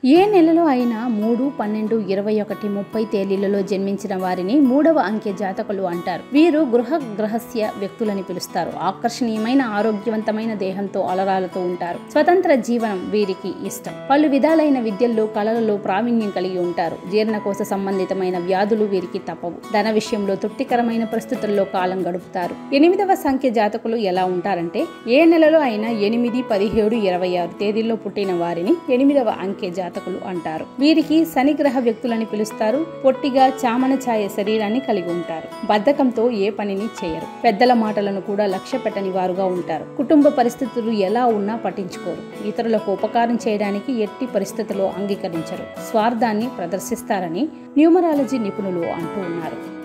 ఏ నెలలో అయినా మూడు పన్నెండు ఇరవై ఒకటి ముప్పై తేదీలలో జన్మించిన వారిని మూడవ అంకె జాతకులు అంటారు వీరు గృహ గ్రహస్య వ్యక్తులని పిలుస్తారు ఆకర్షణీయమైన ఆరోగ్యవంతమైన దేహంతో అలరాలుతూ ఉంటారు స్వతంత్ర జీవనం వీరికి ఇష్టం పలు విధాలైన విద్యల్లో కళలలో ప్రావీణ్యం కలిగి ఉంటారు జీర్ణకోశ సంబంధితమైన వ్యాధులు వీరికి తప్పవు ధన విషయంలో తృప్తికరమైన పరిస్థితుల్లో కాలం గడుపుతారు ఎనిమిదవ సంఖ్య జాతకులు ఎలా ఉంటారంటే ఏ నెలలో అయినా ఎనిమిది పదిహేడు ఇరవై ఆరు తేదీల్లో పుట్టిన వారిని ఎనిమిదవ అంకె జాతకులు అంటారు వీరికి శనిగ్రహ వ్యక్తులని పిలుస్తారు పొట్టిగా చామన ఛాయ శరీరాన్ని కలిగి ఉంటారు బద్ధకంతో ఏ పనిని చేయరు పెద్దల మాటలను కూడా లక్ష్య పెట్టని వారుగా ఉంటారు కుటుంబ పరిస్థితులు ఎలా ఉన్నా పట్టించుకోరు ఇతరులకు ఉపకారం చేయడానికి ఎట్టి పరిస్థితుల్లో అంగీకరించరు స్వార్థాన్ని ప్రదర్శిస్తారని న్యూమరాలజీ నిపుణులు అంటూ ఉన్నారు